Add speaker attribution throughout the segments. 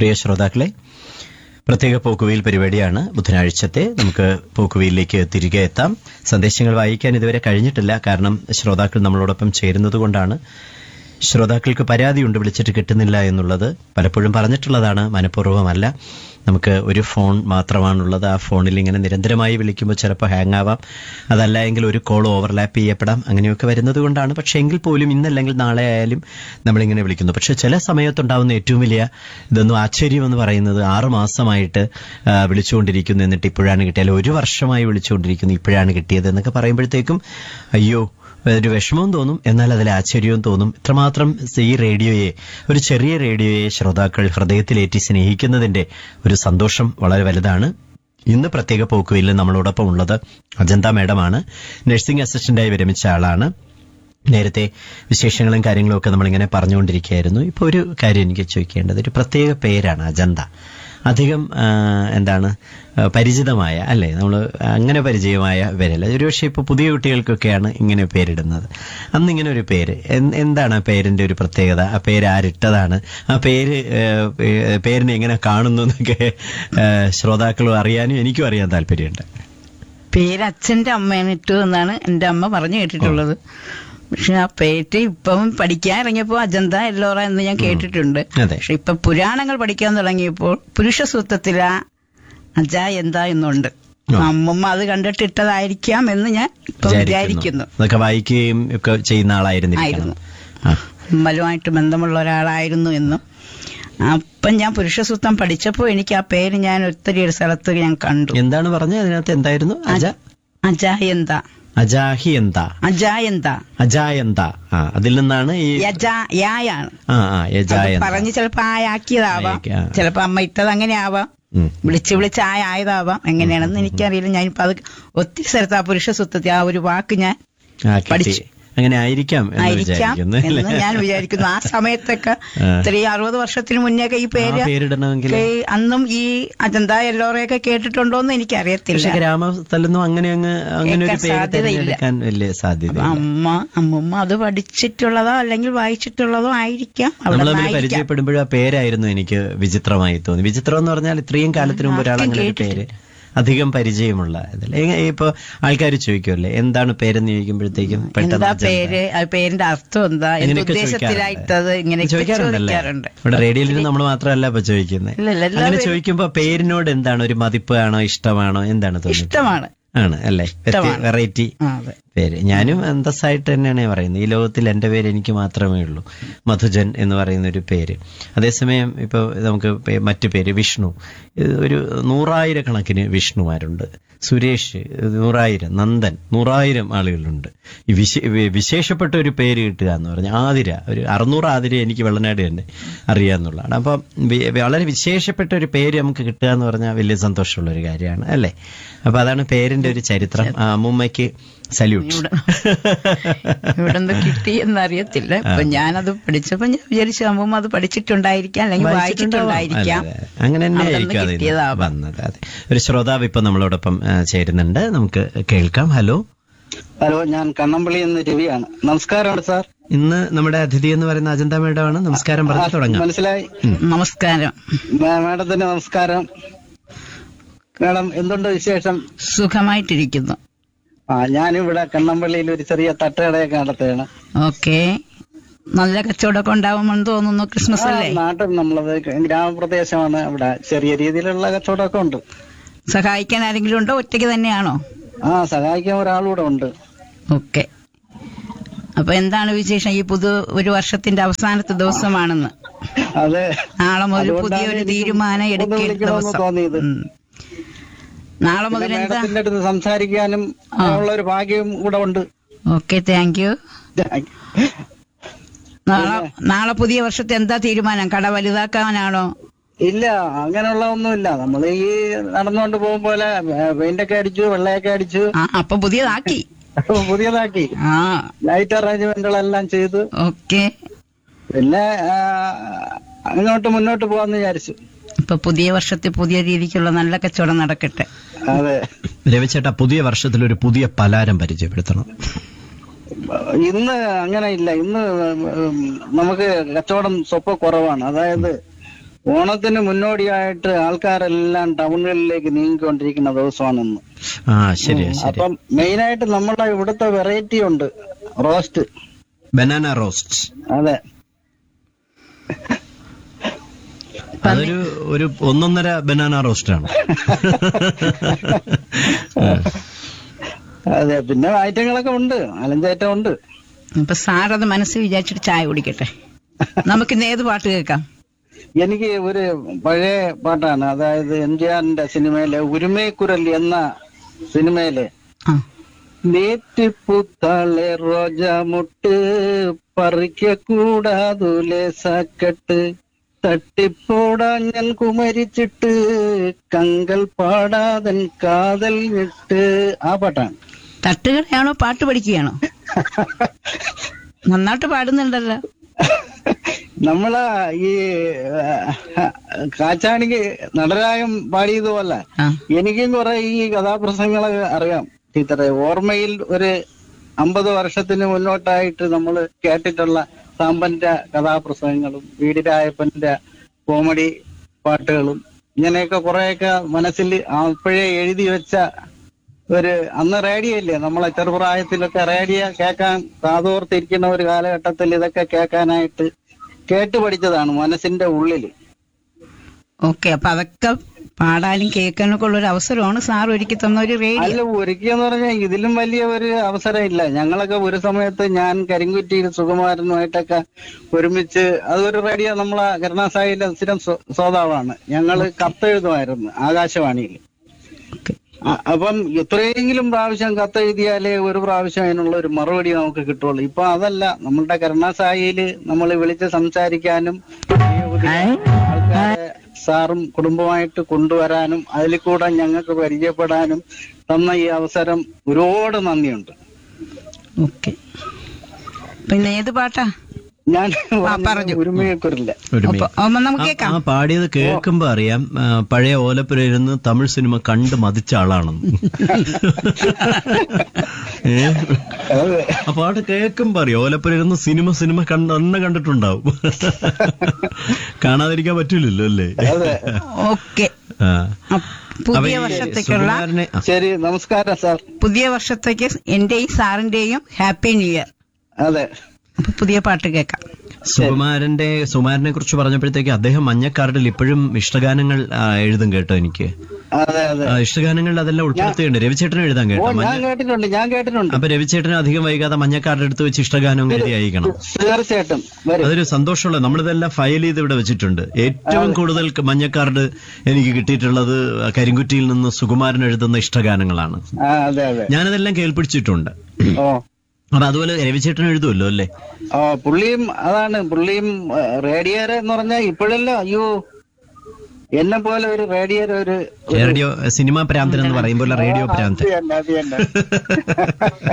Speaker 1: പ്രിയ ശ്രോതാക്കളെ പ്രത്യേക പോക്കുവെയിൽ പരിപാടിയാണ് ബുധനാഴ്ചത്തെ നമുക്ക് പോക്കുവെയിലേക്ക് തിരികെ എത്താം സന്ദേശങ്ങൾ വായിക്കാൻ ഇതുവരെ കഴിഞ്ഞിട്ടില്ല കാരണം ശ്രോതാക്കൾ നമ്മളോടൊപ്പം ചേരുന്നത് കൊണ്ടാണ് ശ്രോതാക്കൾക്ക് പരാതിയുണ്ട് വിളിച്ചിട്ട് കിട്ടുന്നില്ല എന്നുള്ളത് പലപ്പോഴും പറഞ്ഞിട്ടുള്ളതാണ് മനഃപൂർവ്വമല്ല നമുക്ക് ഒരു ഫോൺ മാത്രമാണുള്ളത് ആ ഫോണിൽ ഇങ്ങനെ നിരന്തരമായി വിളിക്കുമ്പോൾ ചിലപ്പോൾ ഹാങ് ആവാം അതല്ല എങ്കിൽ ഒരു കോൾ ഓവർലാപ്പ് ചെയ്യപ്പെടാം അങ്ങനെയൊക്കെ വരുന്നത് കൊണ്ടാണ് പക്ഷേ എങ്കിൽ പോലും ഇന്നല്ലെങ്കിൽ നാളെ ആയാലും നമ്മളിങ്ങനെ വിളിക്കുന്നു പക്ഷെ ചില സമയത്തുണ്ടാവുന്ന ഏറ്റവും വലിയ ഇതൊന്നും ആശ്ചര്യം എന്ന് പറയുന്നത് ആറു മാസമായിട്ട് ആ, വിളിച്ചുകൊണ്ടിരിക്കുന്നു എന്നിട്ട് ഇപ്പോഴാണ് കിട്ടിയാൽ ഒരു വർഷമായി വിളിച്ചുകൊണ്ടിരിക്കുന്നു ഇപ്പോഴാണ് കിട്ടിയത് എന്നൊക്കെ പറയുമ്പോഴത്തേക്കും അയ്യോ ഒരു വിഷമവും തോന്നും എന്നാൽ അതിൽ ആശ്ചര്യവും തോന്നും ഇത്രമാത്രം ഈ റേഡിയോയെ ഒരു ചെറിയ റേഡിയോയെ ശ്രോതാക്കൾ ഹൃദയത്തിലേറ്റി സ്നേഹിക്കുന്നതിന്റെ ഒരു സന്തോഷം വളരെ വലുതാണ് ഇന്ന് പ്രത്യേക പോക്കുവയിൽ നമ്മളോടൊപ്പം ഉള്ളത് അജന്ത മേഡമാണ് നഴ്സിംഗ് അസിസ്റ്റന്റായി വിരമിച്ച ആളാണ് നേരത്തെ വിശേഷങ്ങളും കാര്യങ്ങളും ഒക്കെ നമ്മളിങ്ങനെ പറഞ്ഞുകൊണ്ടിരിക്കുകയായിരുന്നു ഇപ്പോൾ ഒരു കാര്യം എനിക്ക് ചോദിക്കേണ്ടത് ഒരു പ്രത്യേക പേരാണ് അജന്ത അധികം ആ, എന്താണ് ആ, പരിചിതമായ അല്ലേ നമ്മൾ അങ്ങനെ പരിചയമായ പേരല്ല ഒരുപക്ഷെ ഇപ്പോൾ പുതിയ കുട്ടികൾക്കൊക്കെയാണ് ഇങ്ങനെ പേരിടുന്നത് അന്ന് ഇങ്ങനെ ഒരു പേര് എന്ത്- എന്താണ് ആ പേരിന്റെ ഒരു പ്രത്യേകത ആ പേര് ആരിട്ടതാണ് ആ പേര് ഏ, ഏ, പേരിനെ എങ്ങനെ കാണുന്നു എന്നൊക്കെ ഏ, ശ്രോതാക്കളും അറിയാനും എനിക്കും അറിയാൻ താല്പര്യമുണ്ട്
Speaker 2: പേര് അച്ഛന്റെ അമ്മയാണ് ഇട്ടു എന്നാണ് എന്റെ അമ്മ പറഞ്ഞു കേട്ടിട്ടുള്ളത് പക്ഷെ ആ പേര് ഇപ്പം പഠിക്കാൻ ഇറങ്ങിയപ്പോ അജന്ത എല്ലോറ എന്ന് ഞാൻ കേട്ടിട്ടുണ്ട്
Speaker 1: അതെ.
Speaker 2: പക്ഷെ ഇപ്പൊ പുരാണങ്ങൾ പഠിക്കാൻ തുടങ്ങിയപ്പോൾ പുരുഷ സൂത്രത്തില അജ എന്താ എന്നുണ്ട്
Speaker 1: ആ.
Speaker 2: അമ്മമ്മ അത് കണ്ടിട്ടിട്ടതായിരിക്കാം എന്ന് ഞാൻ ഇപ്പം വിചാരിക്കുന്നു
Speaker 1: അതൊക്കെ വായിക്കുകയും ഒക്കെ ചെയ്യുന്ന ആളായിരുന്നിരിക്കണം
Speaker 2: ആയിരുന്നു.
Speaker 1: ആ
Speaker 2: അമ്പലമായിട്ട് ബന്ധമുള്ള ഒരാളായിരുന്നു എന്നും അപ്പം ഞാൻ പുരുഷസൂത്രം പഠിച്ചപ്പോൾ എനിക്ക് ആ പേര് ഞാൻ ഒത്തിരി ഒരു സ്ഥലത്ത് ഞാൻ കണ്ടു
Speaker 1: എന്താണ് പറഞ്ഞത് അതിനകത്ത് എന്തായിരുന്നു അജ
Speaker 2: അജായന്ത
Speaker 1: അജാഹി എന്താ
Speaker 2: അജായന്ത
Speaker 1: അജായന്ത ആ അതിൽ നിന്നാണ് ഈ
Speaker 2: യജ യായാണ്
Speaker 1: ആ ആ
Speaker 2: അത്
Speaker 1: യജായന്ത
Speaker 2: പറഞ്ഞ് ചിലപ്പോ ആയാക്കിയതാവാം
Speaker 1: ആയാക്കി, ആ.
Speaker 2: ചിലപ്പോ അമ്മ ഇട്ടത് അങ്ങനെ ആവാം
Speaker 1: ഉം.
Speaker 2: വിളിച്ച് വിളിച്ച് ആയ ആയതാവാം എങ്ങനെയാണെന്ന് എനിക്കറിയില്ല ഞാനിപ്പോ അത് ഒത്തിരി സ്ഥലത്ത് ആ പുരുഷ സ്വത്വത്തിൽ ആ ഒരു വാക്ക് ഞാൻ
Speaker 1: ആ, കിട്ടി.
Speaker 2: പഠിച്ചു.
Speaker 1: അങ്ങനെ ആയിരിക്കാം എന്ന്
Speaker 2: ആയിരിക്കാം
Speaker 1: വിചാരിക്കുന്നു
Speaker 2: എന്ന്
Speaker 1: അല്ലേ?
Speaker 2: ഞാൻ വിചാരിക്കുന്നു ആ സമയത്തൊക്കെ
Speaker 1: ആ.
Speaker 2: ഇത്രയും അറുപത് വർഷത്തിന് മുന്നേക്കെ ഈ പേര്
Speaker 1: ആ പേരിടണമെങ്കിൽ
Speaker 2: ഈ അന്നും ഈ അജന്ത എല്ലോറയൊക്കെ കേട്ടിട്ടുണ്ടോന്ന് എനിക്കറിയത്തില്ല
Speaker 1: പക്ഷെ ഗ്രാമസ്ഥലൊന്നും അങ്ങനെ അങ്ങ് അങ്ങനെ ഒരു
Speaker 2: കേൾക്കാൻ
Speaker 1: പേര്
Speaker 2: സാധ്യതയില്ല.
Speaker 1: തിരഞ്ഞെടുക്കാൻ വലിയ സാധ്യത
Speaker 2: അപ്പൊ അമ്മ അമ്മമ്മ അത് പഠിച്ചിട്ടുള്ളതോ അല്ലെങ്കിൽ വായിച്ചിട്ടുള്ളതോ ആയിരിക്കാം അവിടെ
Speaker 1: നമ്മൾ തമ്മിൽ
Speaker 2: നിന്നായിരിക്കാം.
Speaker 1: പരിചയപ്പെടുമ്പോഴും ആ പേരായിരുന്നു എനിക്ക് വിചിത്രമായി തോന്നി വിചിത്രം എന്ന് പറഞ്ഞാൽ ഇത്രയും കാലത്തിന് മുമ്പ് ഒരാൾ അങ്ങനെ ഒരു പേര് അധികം പരിചയമുള്ള ഇതിൽ ഇപ്പൊ ആൾക്കാർ ചോദിക്കുമല്ലേ എന്താണ് പേരെന്ന് ചോദിക്കുമ്പോഴത്തേക്കും പെട്ടെന്ന്
Speaker 2: എന്താ
Speaker 1: അജന്ത.
Speaker 2: പേര് ആ പേരിന്റെ അർത്ഥം എന്താ എന്ത്
Speaker 1: അങ്ങനെയൊക്കെ
Speaker 2: ഉദ്ദേശത്തിലായിട്ടത് ഇങ്ങനെ
Speaker 1: ചോദിക്കാറുണ്ടല്ലേ
Speaker 2: ചോദിക്കാറുണ്ട്
Speaker 1: ഇവിടെ റേഡിയോയിൽ നമ്മൾ മാത്രമല്ല ഇപ്പൊ ചോദിക്കുന്നത്
Speaker 2: ഇല്ല, ഇല്ല, എല്ലാ
Speaker 1: അങ്ങനെ
Speaker 2: പേരും-
Speaker 1: ചോദിക്കുമ്പോ പേരിനോട് എന്താണ് ഒരു മതിപ്പ് ആണോ ഇഷ്ടമാണോ എന്താണ് തോന്നുന്നത്
Speaker 2: ഇഷ്ടമാണ്
Speaker 1: ആണ് അല്ലേ
Speaker 2: ഇഷ്ടമാണ്.
Speaker 1: വെറൈറ്റി
Speaker 2: ആ, അതെ
Speaker 1: പേര് ഞാനും അന്തസ്സായിട്ട് തന്നെയാണ് പറയുന്നത് ഈ ലോകത്തിൽ എൻ്റെ പേര് എനിക്ക് മാത്രമേ ഉള്ളൂ മധുജൻ എന്ന് പറയുന്ന ഒരു പേര് അതേസമയം ഇപ്പോൾ നമുക്ക് പേ- മറ്റു പേര് വിഷ്ണു ഇത് ഒരു നൂറായിരക്കണക്കിന് വിഷ്ണുമാരുണ്ട് സുരേഷ് ഇത് നൂറായിരം നന്ദൻ നൂറായിരം ആളുകളുണ്ട് ഈ വിശേ വി- വിശേഷപ്പെട്ട ഒരു പേര് കിട്ടുക എന്ന് പറഞ്ഞാൽ ആതിര ഒരു അറുന്നൂറ് ആതിര എനിക്ക് വെള്ളനാട് തന്നെ അറിയാമെന്നുള്ളതാണ് അപ്പം വി- വളരെ വിശേഷപ്പെട്ട ഒരു പേര് നമുക്ക് കിട്ടുക എന്ന് പറഞ്ഞാൽ വലിയ സന്തോഷമുള്ള ഒരു കാര്യമാണ് അല്ലേ അപ്പൊ അതാണ് പേരിന്റെ ഒരു ചരിത്രം ആ അമ്മൂമ്മയ്ക്ക് സല്യൂട്ട്
Speaker 2: ഇവിടെ ഇവിടെ നിന്ന് കിട്ടി എന്നറിയത്തില്ല ഇപ്പൊ ഞാനത് പഠിച്ചപ്പോ ഞാൻ വിചാരിച്ചു അമ്മമ്മ അത് പഠിച്ചിട്ടുണ്ടായിരിക്കാം അല്ലെങ്കിൽ വായിച്ചിട്ടുണ്ടായിരിക്കാം
Speaker 1: അതെ, അതെ. അങ്ങനെ തന്നെ
Speaker 2: അവിടെ
Speaker 1: ആയിരിക്കും
Speaker 2: നിന്ന്
Speaker 1: അത്
Speaker 2: കിട്ടിയതാവാം.
Speaker 1: വന്നത് അതെ ഒരു ശ്രോതാവ് ഇപ്പൊ നമ്മളോടൊപ്പം ആ, ചേരുന്നുണ്ട് നമുക്ക് കേൾക്കാം ഹലോ
Speaker 3: ഹലോ ഞാൻ കണ്ണമ്പള്ളി എന്ന രവിയാണ് നമസ്കാരമുണ്ട് സാർ
Speaker 1: ഇന്ന് നമ്മുടെ അതിഥി എന്ന് പറയുന്ന അജന്ത മേഡമാണ് നമസ്കാരം പറഞ്ഞു തുടങ്ങാം
Speaker 3: മനസ്സിലായി
Speaker 2: നമസ്കാരം
Speaker 3: മേ- മേഡത്തിന് നമസ്കാരം മേഡം എന്തുണ്ട് വിശേഷം
Speaker 2: സുഖമായിട്ടിരിക്കുന്നു
Speaker 3: ആ ഞാനിവിടെ കണ്ണമ്പള്ളിയിൽ ഒരു ചെറിയ തട്ടുകടയൊക്കെ നടത്തുകയാണ്
Speaker 2: ഓക്കെ നല്ല കച്ചവടമൊക്കെ ഉണ്ടാവുമെന്ന് തോന്നുന്നു ക്രിസ്മസ്
Speaker 3: ആ,
Speaker 2: അല്ലേ
Speaker 3: നാട്ടിൽ നമ്മളത് ഗ്രാമപ്രദേശമാണ് ഇവിടെ ചെറിയ രീതിയിലുള്ള കച്ചവടമൊക്കെ ഉണ്ട്
Speaker 2: സഹായിക്കാൻ ആരെങ്കിലും ഉണ്ടോ ഒറ്റയ്ക്ക് തന്നെയാണോ
Speaker 3: ആ സഹായിക്കാൻ ഒരാളൂടെ ഉണ്ട്
Speaker 2: ഓക്കെ അപ്പൊ എന്താണ് വിശേഷം ഈ പുതു ഒരു വർഷത്തിന്റെ അവസാനത്തെ ദിവസമാണെന്ന്
Speaker 3: അത്
Speaker 2: നാളെ മുതൽ
Speaker 3: അതുകൊണ്ടാണ്
Speaker 2: പുതിയൊരു
Speaker 3: എനിക്ക്
Speaker 2: തീരുമാനം
Speaker 3: ഒന്ന്
Speaker 2: എടുക്കേണ്ട
Speaker 3: വിളിക്കണമെന്ന്
Speaker 2: ദിവസം
Speaker 3: തോന്നിയത്.
Speaker 2: ഉം. നാളെ
Speaker 3: പിന്നെ
Speaker 2: മുതൽ എന്താ
Speaker 3: മേഡത്തിന്റെ അടുത്ത് സംസാരിക്കാനും
Speaker 2: ആ.
Speaker 3: ഉള്ള ഒരു ഭാഗ്യം കൂടെ ഉണ്ട്
Speaker 2: ഓക്കെ താങ്ക് യു നാളെ നാളെ പുതിയ വർഷത്തെ എന്താ തീരുമാനം കട വലുതാക്കാനാണോ
Speaker 3: ഇല്ല അങ്ങനെയുള്ള ഒന്നുമില്ല നമ്മൾ ഈ നടന്നുകൊണ്ട് പോകും പോലെ പെയിന്റൊക്കെ അടിച്ചു വെള്ളയൊക്കെ അടിച്ചു
Speaker 2: ആ അപ്പൊ പുതിയതാക്കി
Speaker 3: പുതിയതാക്കി
Speaker 2: ആ
Speaker 3: ലൈറ്റ് അറേഞ്ച്മെന്റുകളെല്ലാം ചെയ്തു
Speaker 2: ഓക്കെ
Speaker 3: പിന്നെ ആ, അങ്ങോട്ട് മുന്നോട്ട് പോവാന്ന് വിചാരിച്ചു
Speaker 2: ഇപ്പൊ പുതിയ വർഷത്തെ പുതിയ രീതിക്കുള്ള നല്ല കച്ചവടം നടക്കട്ടെ
Speaker 3: അതെ
Speaker 1: രവിച്ചേട്ടാ പുതിയ വർഷത്തിൽ ഒരു പുതിയ പലാരം പരിചയപ്പെടുത്തണം
Speaker 3: ഇന്ന് അങ്ങനെ ഇല്ല ഇന്ന് ഉം, നമുക്ക് കച്ചവടം സ്വപ്പ കുറവാണ് അതായത് ഓണത്തിന് മുന്നോടിയായിട്ട് ആൾക്കാരെല്ലാം ടൗണുകളിലേക്ക് നീങ്ങിക്കൊണ്ടിരിക്കുന്ന ദിവസമാണ് ഇന്ന്
Speaker 1: ആ ശരി ശരി
Speaker 3: അപ്പം മെയിനായിട്ട് നമ്മുടെ ഇവിടുത്തെ വെറൈറ്റി ഉണ്ട് റോസ്റ്റ്
Speaker 1: ബനാന റോസ്റ്റ്
Speaker 3: അതെ
Speaker 1: അതൊരു ഒരു ഒന്നൊന്നര ബനാന റോസ്റ്റ് ആണ്
Speaker 3: അതെ പിന്നെ ഐറ്റങ്ങളൊക്കെ ഉണ്ട് നാലഞ്ചൈറ്റം ഉണ്ട്
Speaker 2: അപ്പൊ സാറത് മനസ്സിൽ വിചാരിച്ചിട്ട് ചായ കുടിക്കട്ടെ നമുക്കിന്ന് ഏത് പാട്ട് കേൾക്കാം
Speaker 3: എനിക്ക് ഒരു പഴയ പാട്ടാണ് അതായത് എം ജി ആറിന്റെ സിനിമയിലെ ഉരുമേക്കുരൽ എന്ന സിനിമയിലെ
Speaker 2: ആ
Speaker 3: നേറ്റ് പുത്താളെ റോജാമുട്ട് പറിക്ക കൂടാതുലെ സാക്കട്ട് തട്ടിപ്പോടാ ഞാൻ കുമരിച്ചിട്ട് കങ്കൽ പാടാതൻ കാതൽ വിട്ട് ആ പാട്ടാണ്
Speaker 2: തട്ടുകടയാണോ പാട്ട് പഠിക്കുകയാണോ നന്നായിട്ട് പാടുന്നുണ്ടല്ലോ
Speaker 3: നമ്മളെ ഈ ആ, കാച്ചാണിക്ക് നടരായം പാടിയതുപോലെ
Speaker 2: ആ
Speaker 3: എനിക്കും കുറെ ഈ കഥാപ്രസംഗങ്ങളൊക്കെ അറിയാം ടീച്ചറെ ഓർമ്മയിൽ ഒരു അമ്പത് വർഷത്തിന് മുന്നോട്ടായിട്ട് നമ്മൾ കേട്ടിട്ടുള്ള സാമ്പന്റെ കഥാപ്രസംഗങ്ങളും വീടിരായപ്പന്റെ കോമഡി പാട്ടുകളും ഇങ്ങനെയൊക്കെ കുറെയൊക്കെ മനസ്സിൽ അപ്പോഴേ എഴുതി വെച്ച ഒരു അന്ന് റേഡിയോ ഇല്ലേ നമ്മളെ ചെറുപ്രായത്തിലൊക്കെ റേഡിയോ കേൾക്കാൻ കാതോർത്തിരിക്കുന്ന ഒരു കാലഘട്ടത്തിൽ ഇതൊക്കെ കേൾക്കാനായിട്ട് കേട്ട് പഠിച്ചതാണ് മനസ്സിന്റെ ഉള്ളിൽ
Speaker 2: ഓക്കെ അപ്പൊ അതൊക്കെ പാടാനും കേൾക്കാനൊക്കെ ഉള്ള ഒരു അവസരമാണ് സാർ ഒരുക്കി തന്ന ഒരു റേഡിയോ
Speaker 3: അല്ല ഒരിക്കന്ന് പറഞ്ഞാൽ ഇതിലും വലിയ ഒരു അവസരം ഇല്ല ഞങ്ങളൊക്കെ ഒരു സമയത്ത് ഞാൻ കരിങ്കുറ്റിയിൽ സുകുമാരനുമായിട്ടൊക്കെ ഒരുമിച്ച് അതൊരു റേഡിയോ നമ്മളെ കരുണാസായിലെ സ്ഥിരം സ്വ- ശ്രോതാവാണ് ഞങ്ങള് കത്തെഴുതുമായിരുന്നു ആകാശവാണിയിൽ
Speaker 2: ഓക്കെ
Speaker 3: ആ, അപ്പം എത്രയെങ്കിലും പ്രാവശ്യം കത്തെഴുതിയാലേ ഒരു പ്രാവശ്യം അതിനുള്ള ഒരു മറുപടി നമുക്ക് കിട്ടുള്ളൂ ഇപ്പൊ അതല്ല നമ്മളുടെ കരുണാസായില് നമ്മൾ വിളിച്ച് സംസാരിക്കാനും പുതിയ പുതിയ ആൾക്കാരെ സാറും കുടുംബമായിട്ട് കൊണ്ടുവരാനും അതിൽ കൂടെ ഞങ്ങൾക്ക് പരിചയപ്പെടാനും തന്ന ഈ അവസരം ഒരുപാട് നന്ദിയുണ്ട്
Speaker 2: ഓക്കെ പിന്നെ ഏത് പാട്ടാ
Speaker 3: ഞാൻ
Speaker 2: പറഞ്ഞു.
Speaker 3: ഉരുമയെക്കുറില്ല
Speaker 1: ഒരുമി
Speaker 2: അപ്പൊ അപ്പൊ നമുക്ക്
Speaker 1: ആ-
Speaker 2: കേൾക്കാം
Speaker 1: ആ പാടിയത് കേൾക്കുമ്പോ അറിയാം ആ, പഴയ ഓലപ്പുരയിരുന്ന് തമിഴ് സിനിമ കണ്ട് മതിച്ച ആളാണെന്ന് ഏ? ആ പാട്ട് കേൾക്കുമ്പോ അറിയാം ഓലപ്പുരയിരുന്ന് സിനിമ സിനിമ കണ്ട് അന്ന് കണ്ടിട്ടുണ്ടാവും കാണാതിരിക്കാൻ പറ്റൂലല്ലോ അല്ലേ
Speaker 3: അതെ
Speaker 2: ഓക്കെ
Speaker 1: ആ.
Speaker 2: അപ്പൊ
Speaker 1: അപ്പൊ
Speaker 2: പുതിയ
Speaker 1: ഈ
Speaker 2: വർഷത്തേക്കുള്ള
Speaker 1: സുകുമാരനെ ആ,
Speaker 3: ശരി നമസ്കാരം സാർ
Speaker 2: പുതിയ വർഷത്തേക്ക് എന്റെയും സാറിന്റെയും ഹാപ്പി ന്യൂ ഇയർ
Speaker 3: അതെ
Speaker 2: അപ്പൊ പുതിയ പാട്ട് കേൾക്കാം
Speaker 1: സുകുമാരന്റെ സുകുമാരനെ കുറിച്ച് പറഞ്ഞപ്പോഴത്തേക്ക് അദ്ദേഹം മഞ്ഞക്കാർഡിൽ ഇപ്പോഴും ഇഷ്ടഗാനങ്ങൾ ആ, എഴുതും കേട്ടോ എനിക്ക്
Speaker 3: അതെ അതെ
Speaker 1: ആ, ഇഷ്ടഗാനങ്ങളിൽ അതെല്ലാം ഉൾപ്പെടുത്തിയിട്ടുണ്ട് രവിചേട്ടനും എഴുതാൻ
Speaker 3: ഓ
Speaker 1: കേട്ടോ
Speaker 3: ഞാൻ
Speaker 1: മഞ്ഞ
Speaker 3: കേട്ടിട്ടുണ്ട് ഞാൻ കേട്ടിട്ടുണ്ട്
Speaker 1: അപ്പൊ രവിചേട്ടന് അധികം വൈകാതെ മഞ്ഞക്കാർഡ് എടുത്ത് വെച്ച് ഇഷ്ടഗാനം എഴുതി അയക്കണം
Speaker 3: തീർച്ചയായിട്ടും വരും
Speaker 1: അതൊരു സന്തോഷമുള്ള നമ്മളിതെല്ലാം ഫയൽ ചെയ്ത് ഇവിടെ വെച്ചിട്ടുണ്ട് ഏറ്റവും കൂടുതൽ ക- മഞ്ഞക്കാർഡ് എനിക്ക് കിട്ടിയിട്ടുള്ളത് കരിങ്കുറ്റിയിൽ നിന്ന് സുകുമാരൻ എഴുതുന്ന ഇഷ്ടഗാനങ്ങളാണ്
Speaker 3: ആ അതെ അതെ
Speaker 1: ഞാനതെല്ലാം കേൾപ്പിച്ചിട്ടുണ്ട്
Speaker 3: ഓ
Speaker 1: അപ്പൊ അതുപോലെ രവിചേട്ടൻ എഴുതുമല്ലോ അല്ലേ
Speaker 3: ഓ പുള്ളിയും അതാണ് പുള്ളിയും റേഡിയേറെ എന്ന് പറഞ്ഞാൽ ഇപ്പോഴല്ല അയ്യോ എന്നെ പോലെ ഒരു റേഡിയേറെ ഒരു
Speaker 1: റേഡിയോ സിനിമാ പ്രാന്തൻ എന്ന് പറയുമ്പോൾ റേഡിയോ പ്രാന്തൻ
Speaker 3: അത് തന്നെ, അത് തന്നെ.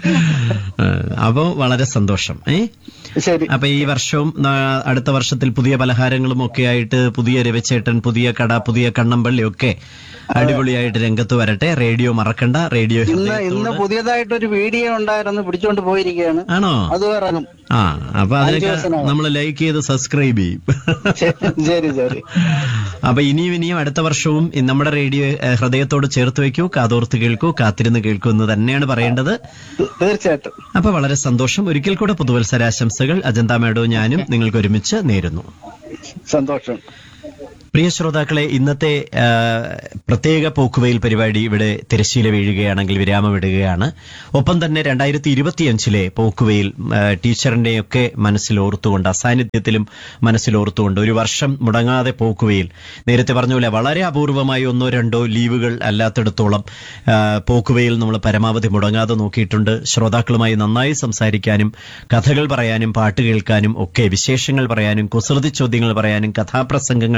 Speaker 1: അപ്പോ വളരെ സന്തോഷം ഏ
Speaker 3: ശരി
Speaker 1: അപ്പൊ ഈ വർഷവും ആ, അടുത്ത വർഷത്തിൽ പുതിയ പലഹാരങ്ങളും ഒക്കെ ആയിട്ട് പുതിയ രവിച്ചേട്ടൻ പുതിയ കട പുതിയ കണ്ണമ്പള്ളി ഒക്കെ അടിപൊളിയായിട്ട് രംഗത്ത് വരട്ടെ റേഡിയോ മറക്കണ്ട റേഡിയോ
Speaker 3: ഇന്ന് ഇന്ന്
Speaker 1: ഹൃദയത്തോട്
Speaker 3: പുതിയതായിട്ടൊരു വീഡിയോ ഉണ്ടായിരുന്നു പിടിച്ചോണ്ട് പോയിരിക്കുകയാണ്
Speaker 1: ആണോ
Speaker 3: അതും ഇറങ്ങും
Speaker 1: ആ അപ്പൊ അതിനൊക്കെ
Speaker 3: ദിവസത്തിനകം.
Speaker 1: നമ്മൾ ലൈക്ക് ചെയ്ത് സബ്സ്ക്രൈബ് ചെയ്യും
Speaker 3: ശരി, ശരി ശരി
Speaker 1: അപ്പൊ ഇനിയും ഇനിയും അടുത്ത വർഷവും ഈ നമ്മുടെ റേഡിയോ ഏഹ്, ഹൃദയത്തോട് ചേർത്ത് വെക്കൂ കാതോർത്ത് കേൾക്കൂ കാത്തിരുന്ന് കേൾക്കൂ എന്ന് തന്നെയാണ് പറയേണ്ടത്
Speaker 3: തീ- തീർച്ചയായിട്ടും
Speaker 1: അപ്പൊ വളരെ സന്തോഷം ഒരിക്കൽ കൂടെ പുതുവത്സരാശംസകൾ അജന്ത മേഡവും ഞാനും നിങ്ങൾക്ക് ഒരുമിച്ച് നേരുന്നു
Speaker 3: സന്തോഷം
Speaker 1: പ്രിയ ശ്രോതാക്കളെ ഇന്നത്തെ ആ, പ്രത്യേക പോക്കുവെയിൽ പരിപാടി ഇവിടെ തിരശ്ശീല വീഴുകയാണെങ്കിൽ വിരാമമിടുകയാണ് ഒപ്പം തന്നെ രണ്ടായിരത്തി ഇരുപത്തിയഞ്ചിലെ പോക്കുവെയിൽ ആ, ടീച്ചറിന്റെയൊക്കെ മനസ്സിലോർത്തുകൊണ്ട് അസാന്നിധ്യത്തിലും മനസ്സിലോർത്തുകൊണ്ട് ഒരു വർഷം മുടങ്ങാതെ പോക്കുവെയിൽ നേരത്തെ പറഞ്ഞ പോലെ വളരെ അപൂർവമായി ഒന്നോ രണ്ടോ ലീവുകൾ അല്ലാത്തിടത്തോളം ആ, പോക്കുവെയിൽ നമ്മൾ പരമാവധി മുടങ്ങാതെ നോക്കിയിട്ടുണ്ട് ശ്രോതാക്കളുമായി നന്നായി സംസാരിക്കാനും കഥകൾ പറയാനും പാട്ട് കേൾക്കാനും ഒക്കെ വിശേഷങ്ങൾ പറയാനും കുസൃതി ചോദ്യങ്ങൾ പറയാനും കഥാപ്രസംഗങ്ങൾ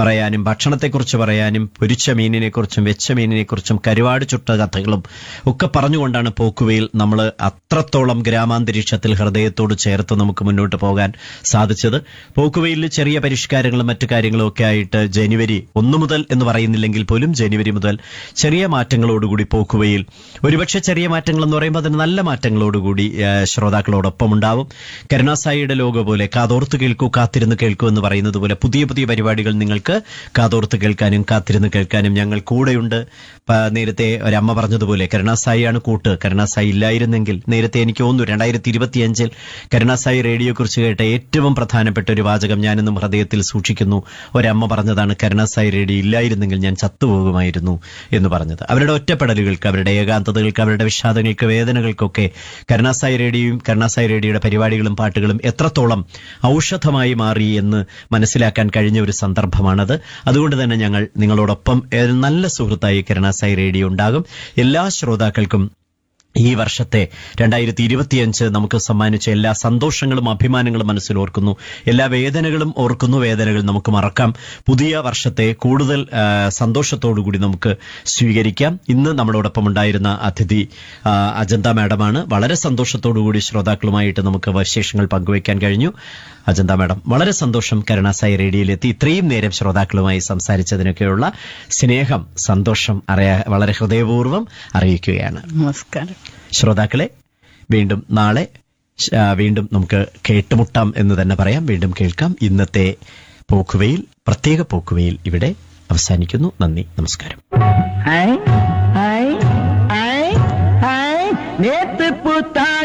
Speaker 1: പറയാനും ഭക്ഷണത്തെക്കുറിച്ച് പറയാനും പൊരിച്ച മീനിനെക്കുറിച്ചും വെച്ച മീനിനെക്കുറിച്ചും കരുവാട് ചുട്ട കഥകളും ഒക്കെ പറഞ്ഞുകൊണ്ടാണ് പോക്കുവയിൽ നമ്മൾ അത്രത്തോളം ഗ്രാമാന്തരീക്ഷത്തിൽ ഹൃദയത്തോട് ചേർത്ത് നമുക്ക് മുന്നോട്ട് പോകാൻ സാധിച്ചത് പോക്കുവെയിലിൽ ചെറിയ പരിഷ്കാരങ്ങളും മറ്റു കാര്യങ്ങളും ഒക്കെ ആയിട്ട് ജനുവരി ഒന്ന് മുതൽ എന്ന് പറയുന്നില്ലെങ്കിൽ പോലും ജനുവരി മുതൽ ചെറിയ മാറ്റങ്ങളോടുകൂടി പോക്കുവെയിൽ ഒരുപക്ഷെ ചെറിയ മാറ്റങ്ങൾ എന്ന് പറയുമ്പോൾ അതിന് നല്ല മാറ്റങ്ങളോടുകൂടി ആ, ശ്രോതാക്കളോടൊപ്പം ഉണ്ടാവും കരുണാസായിയുടെ ലോഗോ പോലെ കാതോർത്ത് കേൾക്കൂ കാത്തിരുന്ന് കേൾക്കൂ എന്ന് പറയുന്നത് പോലെ പുതിയ പുതിയ പരിപാടികൾ നിങ്ങൾക്ക് കാതോർത്ത് കേൾക്കാനും കാത്തിരുന്ന് കേൾക്കാനും ഞങ്ങൾ കൂടെയുണ്ട് പ- നേരത്തെ ഒരമ്മ പറഞ്ഞതുപോലെ കരുണാസായിയാണ് കൂട്ട് കരുണാസായി ഇല്ലായിരുന്നെങ്കിൽ നേരത്തെ എനിക്ക് തോന്നുന്നു രണ്ടായിരത്തി ഇരുപത്തിയഞ്ചിൽ കരുണാസായി റേഡിയോ കുറിച്ച് കേട്ട ഏറ്റവും പ്രധാനപ്പെട്ട ഒരു വാചകം ഞാനിന്നും ഹൃദയത്തിൽ സൂക്ഷിക്കുന്നു ഒരമ്മ പറഞ്ഞതാണ് കരുണാസായി റേഡിയോ ഇല്ലായിരുന്നെങ്കിൽ ഞാൻ ചത്തുപോകുമായിരുന്നു എന്ന് പറഞ്ഞത് അവരുടെ ഒറ്റപ്പെടലുകൾക്ക് അവരുടെ ഏകാന്തതകൾക്ക് അവരുടെ വിഷാദങ്ങൾക്ക് വേദനകൾക്കൊക്കെ കരുണാസായി റേഡിയോയും കരുണാസായി റേഡിയോയുടെ പരിപാടികളും പാട്ടുകളും എത്രത്തോളം ഔഷധമായി മാറി എന്ന് മനസ്സിലാക്കാൻ കഴിഞ്ഞ ഒരു സന്ദർഭമാണത് അതുകൊണ്ട് തന്നെ ഞങ്ങൾ നിങ്ങളോടൊപ്പം ഏഹ്, നല്ല സുഹൃത്തായി കരുണാസായി റേഡിയോ ഉണ്ടാകും എല്ലാ ശ്രോതാക്കൾക്കും ഈ വർഷത്തെ രണ്ടായിരത്തി ഇരുപത്തിയഞ്ച് നമുക്ക് സമ്മാനിച്ച എല്ലാ സന്തോഷങ്ങളും അഭിമാനങ്ങളും മനസ്സിൽ ഓർക്കുന്നു എല്ലാ വേദനകളും ഓർക്കുന്നു വേദനകൾ നമുക്ക് മറക്കാം പുതിയ വർഷത്തെ കൂടുതൽ ആ, സന്തോഷത്തോടുകൂടി നമുക്ക് സ്വീകരിക്കാം ഇന്ന് നമ്മളോടൊപ്പം ഉണ്ടായിരുന്ന അതിഥി ആ, അജന്ത മാഡമാണ് വളരെ സന്തോഷത്തോടുകൂടി ശ്രോതാക്കളുമായിട്ട് നമുക്ക് വിശേഷങ്ങൾ പങ്കുവയ്ക്കാൻ കഴിഞ്ഞു അജന്ത മാഡം വളരെ സന്തോഷം കരുണാസായി റേഡിയോയിലെത്തി ഇത്രയും നേരം ശ്രോതാക്കളുമായി സംസാരിച്ചതിനൊക്കെയുള്ള സ്നേഹം സന്തോഷം അറിയാ വളരെ ഹൃദയപൂർവ്വം അറിയിക്കുകയാണ്
Speaker 2: നമസ്കാരം
Speaker 1: ശ്രോതാക്കളെ വീണ്ടും നാളെ ശ- ആ, വീണ്ടും നമുക്ക് കേട്ടുമുട്ടാം എന്ന് തന്നെ പറയാം വീണ്ടും കേൾക്കാം ഇന്നത്തെ പോക്കുവയിൽ പ്രത്യേക പോക്കുവയിൽ ഇവിടെ അവസാനിക്കുന്നു നന്ദി നമസ്കാരം
Speaker 2: ഹായ്